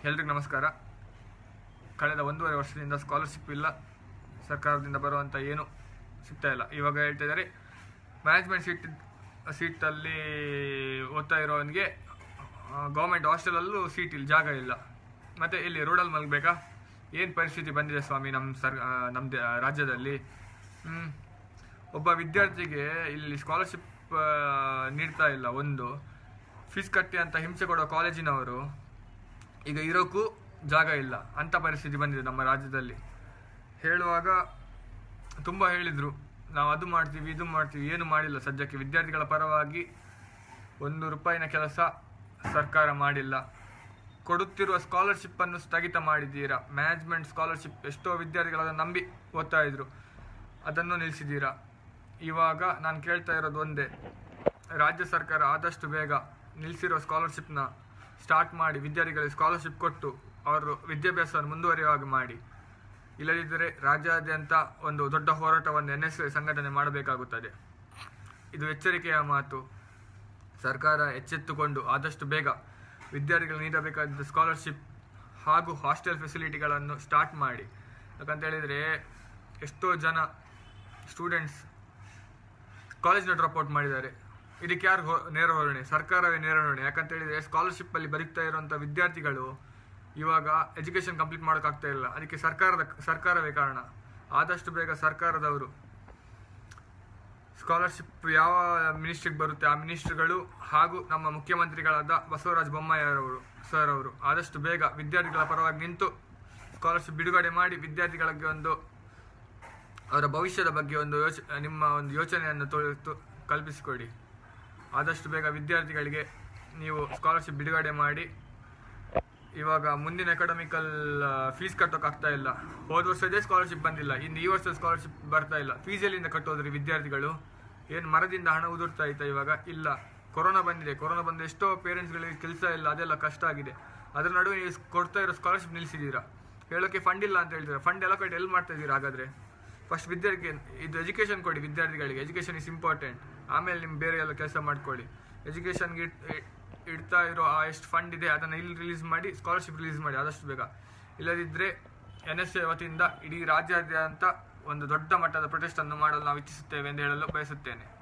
ಎಲ್ರಿಗೂ ನಮಸ್ಕಾರ ಕಳೆದ ಒಂದೂವರೆ ವರ್ಷದಿಂದ ಸ್ಕಾಲರ್ಶಿಪ್ ಇಲ್ಲ ಸರ್ಕಾರದಿಂದ ಬರುವಂಥ ಏನು ಸಿಗ್ತಾ ಇಲ್ಲ ಇವಾಗ ಹೇಳ್ತಾ ಇದ್ದಾರೆ ಮ್ಯಾನೇಜ್ಮೆಂಟ್ ಸೀಟ್ ಸೀಟಲ್ಲಿ ಓದ್ತಾ ಇರೋವನಿಗೆ ಗೌರ್ಮೆಂಟ್ ಹಾಸ್ಟೆಲಲ್ಲೂ ಸೀಟ್ ಇಲ್ಲ ಜಾಗ ಇಲ್ಲ ಮತ್ತು ಇಲ್ಲಿ ರೋಡಲ್ಲಿ ಮಲಗಬೇಕಾ ಏನು ಪರಿಸ್ಥಿತಿ ಬಂದಿದೆ ಸ್ವಾಮಿ ನಮ್ಮ ಸರ್ ನಮ್ಮ ದೇ- ರಾಜ್ಯದಲ್ಲಿ ಹ್ಮ್. ಒಬ್ಬ ವಿದ್ಯಾರ್ಥಿಗೆ ಇಲ್ಲಿ ಸ್ಕಾಲರ್ಶಿಪ್ ನೀಡ್ತಾ ಇಲ್ಲ ಒಂದು ಫೀಸ್ ಕಟ್ಟಿ ಅಂತ ಹಿಂಸೆ ಕೊಡೋ ಕಾಲೇಜಿನವರು ಈಗ ಇರೋಕ್ಕೂ ಜಾಗ ಇಲ್ಲ ಅಂಥ ಪರಿಸ್ಥಿತಿ ಬಂದಿದೆ ನಮ್ಮ ರಾಜ್ಯದಲ್ಲಿ ಹೇಳುವಾಗ ತುಂಬ ಹೇಳಿದರು ನಾವು ಅದು ಮಾಡ್ತೀವಿ ಇದು ಮಾಡ್ತೀವಿ ಏನು ಮಾಡಿಲ್ಲ ಸದ್ಯಕ್ಕೆ ವಿದ್ಯಾರ್ಥಿಗಳ ಪರವಾಗಿ ಒಂದು ರೂಪಾಯಿನ ಕೆಲಸ ಸರ್ಕಾರ ಮಾಡಿಲ್ಲ ಕೊಡುತ್ತಿರುವ ಸ್ಕಾಲರ್ಶಿಪ್ಪನ್ನು ಸ್ಥಗಿತ ಮಾಡಿದ್ದೀರಾ ಮ್ಯಾನೇಜ್ಮೆಂಟ್ ಸ್ಕಾಲರ್ಶಿಪ್ ಎಷ್ಟೋ ವಿದ್ಯಾರ್ಥಿಗಳನ್ನ ನಂಬಿ ಓದ್ತಾ ಇದ್ರು ಅದನ್ನು ನಿಲ್ಲಿಸಿದ್ದೀರಾ ಇವಾಗ ನಾನು ಕೇಳ್ತಾ ಇರೋದು ಒಂದೇ ರಾಜ್ಯ ಸರ್ಕಾರ ಆದಷ್ಟು ಬೇಗ ನಿಲ್ಲಿಸಿರೋ ಸ್ಕಾಲರ್ಶಿಪ್ನ ಸ್ಟಾರ್ಟ್ ಮಾಡಿ ವಿದ್ಯಾರ್ಥಿಗಳಿಗೆ ಸ್ಕಾಲರ್ಶಿಪ್ ಕೊಟ್ಟು ಅವರು ವಿದ್ಯಾಭ್ಯಾಸವನ್ನು ಮುಂದುವರಿಯುವಾಗ ಮಾಡಿ ಇಲ್ಲದಿದ್ದರೆ ರಾಜ್ಯಾದ್ಯಂತ ಒಂದು ದೊಡ್ಡ ಹೋರಾಟವನ್ನು ಎನ್ ಎಸ್ ಸಂಘಟನೆ ಮಾಡಬೇಕಾಗುತ್ತದೆ ಇದು ಎಚ್ಚರಿಕೆಯ ಮಾತು ಸರ್ಕಾರ ಎಚ್ಚೆತ್ತುಕೊಂಡು ಆದಷ್ಟು ಬೇಗ ವಿದ್ಯಾರ್ಥಿಗಳು ನೀಡಬೇಕಾದ ಸ್ಕಾಲರ್ಶಿಪ್ ಹಾಗೂ ಹಾಸ್ಟೆಲ್ ಫೆಸಿಲಿಟಿಗಳನ್ನು ಸ್ಟಾರ್ಟ್ ಮಾಡಿ ಯಾಕಂತ ಹೇಳಿದರೆ ಎಷ್ಟೋ ಜನ ಸ್ಟೂಡೆಂಟ್ಸ್ ಕಾಲೇಜ್ನ ಡ್ರಾಪ್ ಔಟ್ ಮಾಡಿದ್ದಾರೆ ಇದಕ್ಕೆ ಯಾರು ಹೊ- ನೇರ ಹೊರಣೆ ಸರ್ಕಾರವೇ ನೇರ ಹೊರಣೆ ಯಾಕಂತ ಹೇಳಿದರೆ ಸ್ಕಾಲರ್ಶಿಪ್ಪಲ್ಲಿ ಬರೀತಾ ಇರುವಂಥ ವಿದ್ಯಾರ್ಥಿಗಳು ಇವಾಗ ಎಜುಕೇಷನ್ ಕಂಪ್ಲೀಟ್ ಮಾಡೋಕ್ಕಾಗ್ತಾ ಇಲ್ಲ ಅದಕ್ಕೆ ಸರ್ಕಾರದ ಸರ್ಕಾರವೇ ಕಾರಣ ಆದಷ್ಟು ಬೇಗ ಸರ್ಕಾರದವರು ಸ್ಕಾಲರ್ಶಿಪ್ ಯಾವ ಮಿನಿಸ್ಟ್ರಿಗೆ ಬರುತ್ತೆ ಆ ಮಿನಿಸ್ಟ್ರಿಗಳು ಹಾಗೂ ನಮ್ಮ ಮುಖ್ಯಮಂತ್ರಿಗಳಾದ ಬಸವರಾಜ ಬೊಮ್ಮಾಯಿಯವರು ಸರ್ ಅವರು ಆದಷ್ಟು ಬೇಗ ವಿದ್ಯಾರ್ಥಿಗಳ ಪರವಾಗಿ ನಿಂತು ಸ್ಕಾಲರ್ಶಿಪ್ ಬಿಡುಗಡೆ ಮಾಡಿ ವಿದ್ಯಾರ್ಥಿಗಳಿಗೆ ಒಂದು ಅವರ ಭವಿಷ್ಯದ ಬಗ್ಗೆ ಒಂದು ಯೋಚ ನಿಮ್ಮ ಒಂದು ಯೋಚನೆಯನ್ನು ತೋರಿತು ಕಲ್ಪಿಸಿಕೊಡಿ ಆದಷ್ಟು ಬೇಗ ವಿದ್ಯಾರ್ಥಿಗಳಿಗೆ ನೀವು ಸ್ಕಾಲರ್ಶಿಪ್ ಬಿಡುಗಡೆ ಮಾಡಿ ಇವಾಗ ಮುಂದಿನ ಅಕಾಡೆಮಿಕಲ್ ಫೀಸ್ ಕಟ್ಟೋಕ್ಕಾಗ್ತಾ ಇಲ್ಲ ಹೋದ ವರ್ಷದೇ ಸ್ಕಾಲರ್ಶಿಪ್ ಬಂದಿಲ್ಲ ಇನ್ನು ಈ ವರ್ಷದ ಸ್ಕಾಲರ್ಶಿಪ್ ಬರ್ತಾ ಇಲ್ಲ ಫೀಸ್ ಎಲ್ಲಿಂದ ಕಟ್ಟೋದ್ರಿ ವಿದ್ಯಾರ್ಥಿಗಳು ಏನು ಮರದಿಂದ ಹಣ ಉದುರ್ತಾ ಆಯ್ತಾ ಇವಾಗ ಇಲ್ಲ ಕೊರೋನಾ ಬಂದಿದೆ ಕೊರೋನಾ ಬಂದ ಎಷ್ಟೋ ಪೇರೆಂಟ್ಸ್ಗಳಿಗೆ ಕೆಲಸ ಇಲ್ಲ ಅದೆಲ್ಲ ಕಷ್ಟ ಆಗಿದೆ ಅದರ ನಡುವೆ ನೀವು ಕೊಡ್ತಾ ಇರೋ ಸ್ಕಾಲರ್ಶಿಪ್ ನಿಲ್ಲಿಸಿದ್ದೀರಾ ಹೇಳೋಕ್ಕೆ ಫಂಡ್ ಇಲ್ಲ ಅಂತ ಹೇಳ್ತೀರಾ ಫಂಡ್ ಎಲ್ಲ ಕಟ್ಟಿ ಎಲ್ಲಿ ಮಾಡ್ತಾ ಇದ್ದೀರಾ ಹಾಗಾದ್ರೆ ಫಸ್ಟ್ ವಿದ್ಯಾರ್ಥಿ ಇದು ಎಜುಕೇಷನ್ ಕೊಡಿ ವಿದ್ಯಾರ್ಥಿಗಳಿಗೆ ಎಜುಕೇಷನ್ ಇಸ್ ಇಂಪಾರ್ಟೆಂಟ್ ಆಮೇಲೆ ನಿಮ್ಮ ಬೇರೆ ಎಲ್ಲ ಕೆಲಸ ಮಾಡ್ಕೊಳ್ಳಿ ಎಜುಕೇಷನ್ಗೆ ಇಡ್ತಾ ಇರೋ ಆ ಎಷ್ಟು ಫಂಡ್ ಇದೆ ಅದನ್ನು ಇಲ್ಲಿ ರಿಲೀಸ್ ಮಾಡಿ ಸ್ಕಾಲರ್ಶಿಪ್ ರಿಲೀಸ್ ಮಾಡಿ ಆದಷ್ಟು ಬೇಗ ಇಲ್ಲದಿದ್ದರೆ ಎನ್ ಎಸ್ ಎ ವತಿಯಿಂದ ಇಡೀ ರಾಜ್ಯಾದ್ಯಂತ ಒಂದು ದೊಡ್ಡ ಮಟ್ಟದ ಪ್ರೊಟೆಸ್ಟ್ ಅನ್ನು ಮಾಡಲು ನಾವು ಇಚ್ಛಿಸುತ್ತೇವೆ ಎಂದು ಹೇಳಲು ಬಯಸುತ್ತೇನೆ